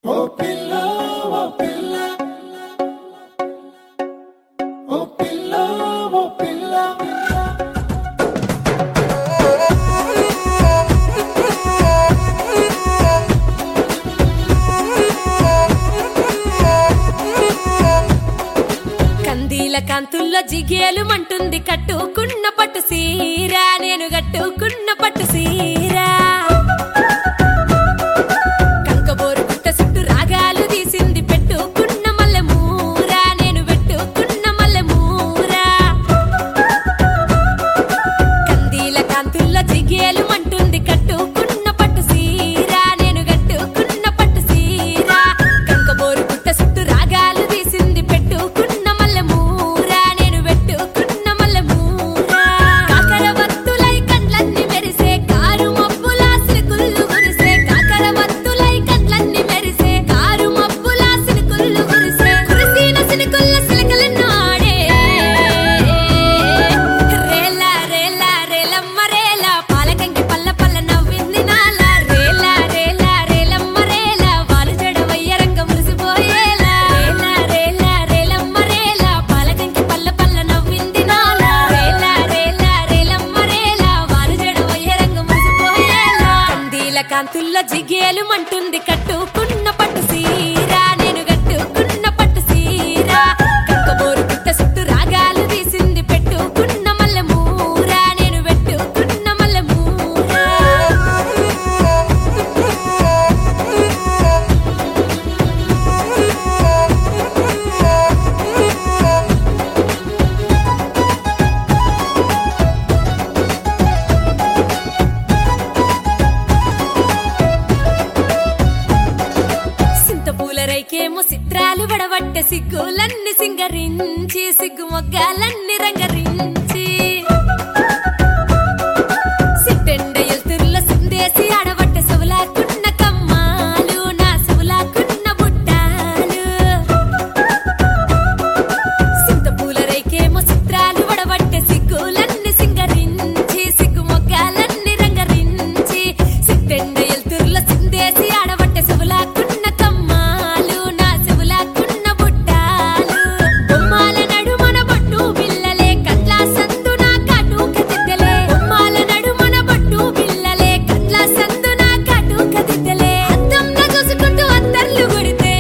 ఓ పిల్ల ఓ పిల్ల ఓ పిల్ల ఓ పిల్ల కందీల కాంతుల్లో జిగేలు మంటుంది కట్టుకున్న పట్టు సీరా నేను కట్టుకున్న పట్టు సీరా కంకబోరు గుట్ట చుట్టూ రాగాలు తీసింది పెట్టుకున్న మల్లె మూరా నేను పెట్టుకున్న మల్లె మూరా కందీల కాంతుల్లో జిగేలు మంటుంది కట్టుకున్న పట్టు సీరా నేను కట్టుకున్న పట్టు సీరా కంకబోరు గుట్ట చుట్టూ రాగాలు తీసింది పెట్టుకున్న మల్లె మూరా నేను పెట్టుకున్న మల్లె మూరా కాకర వత్తులై కండ్లన్నీ మెరిసే కారు మబ్బులా సినుకుళ్ళు కురిసే కాకర వత్తులై కండ్లన్నీ మెరిసే కారు మబ్బులా సినుకుళ్ళు కురిసే కురిసిన సినుకుల్ల సిలకలను ఆడే రేలా రేలా రేలమ్మ రేలా పాలకంకి పల్ల పల్ల నవ్వింది నాల రేలా రేలా రేలమ్మ రేలా వాలు జడ వయ్యరంగ మురిసిపోయేలా రేలా రేలా రేలమ్మ రేలా పాలకంకి పల్ల పల్ల నవ్వింది నాల రేలా రేలా రేలమ్మ రేలా వాలు జడ వయ్యరంగ మురిసిపోయేలా కందీల కాంతుల్లో జిగేలు మంటుంది కట్టుకున్న పట్టు సీరా నేను కట్టుకున్న పట్టు సీరా కక్కబోరు పుట్ట చుట్టూ రాగాలు తీసింది పెట్టుకున్న మల్లె మూరా నేను పెట్టుకున్న మల్లె మూరా సింతపూల రైకేమో చిత్రాలు వడబట్టే సిగ్గులన్నీ సింగరించి సిగ్గు మొగ్గాలన్నీ రంగరించి సిట్టెండ ఎల్తుర్ల సిందేసి ఆడబట్టే సువులాకున్న కమ్మాలు నా సువులాకున్న బుట్టాలు సింతపూల రైకేమో చిత్రాలు వడబట్టే సిగ్గులన్నీ సింగరించి సిగ్గు మొగ్గాలన్నీ రంగరించి సిట్టెండ ఎల్తుర్ల సిందేసి ఆడబట్టే సువులాకున్న కమ్మాలు నా సువులాకున్న బుట్టాలు బొమ్మాల నడుమన బొట్టు బిల్లలే కట్ల సందున కాటుక దిద్దలే బొమ్మాల నడుమన బొట్టు బిల్లలే కట్ల సందున కాటుక దిద్దలే అద్దంలో చూసుకుంటూ అత్తర్లు కొడితే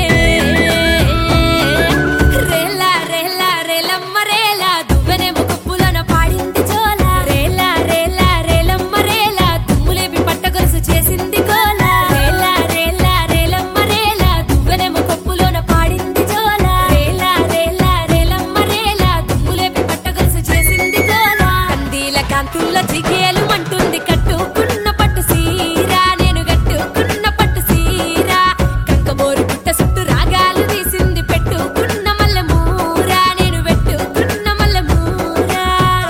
రేలా రేలా రేలమ్మ రేలా దువ్వెనేమో కుప్పులన పాడింది జోల రేలా రేలా రేలమ్మ రేలా తుమ్ములేపి పట్టగొలుసు చేసింది గోల రేలా రేలా రేలమ్మ రేలా దువ్వెనేమో కొప్పులోన పాడింది జోల రేలా రేలా రేలమ్మ రేలా తుమ్ములేపి పట్టగొలుసు చేసింది గోల కందీల కాంతుల్లో జిగేలు అంటుంది కట్టుకున్న పట్టు సీరా నేను కట్టుకున్న పట్టు సీరా కంకబోరు పుట్ట చుట్టూ రాగాలు తీసింది పెట్టుకున్న మల్లె మూరా నేను పెట్టుకున్న మల్లె మూరా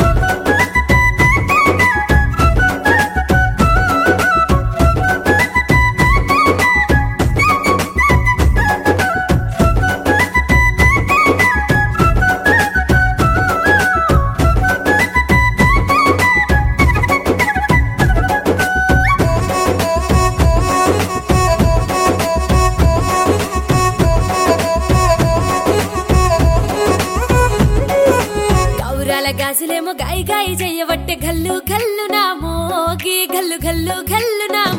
కౌరాల గాజులేమో గాయి గాయి చెయ్యబట్టే గల్లు గల్లు నా మోగి గల్లు గల్లు గల్లు నా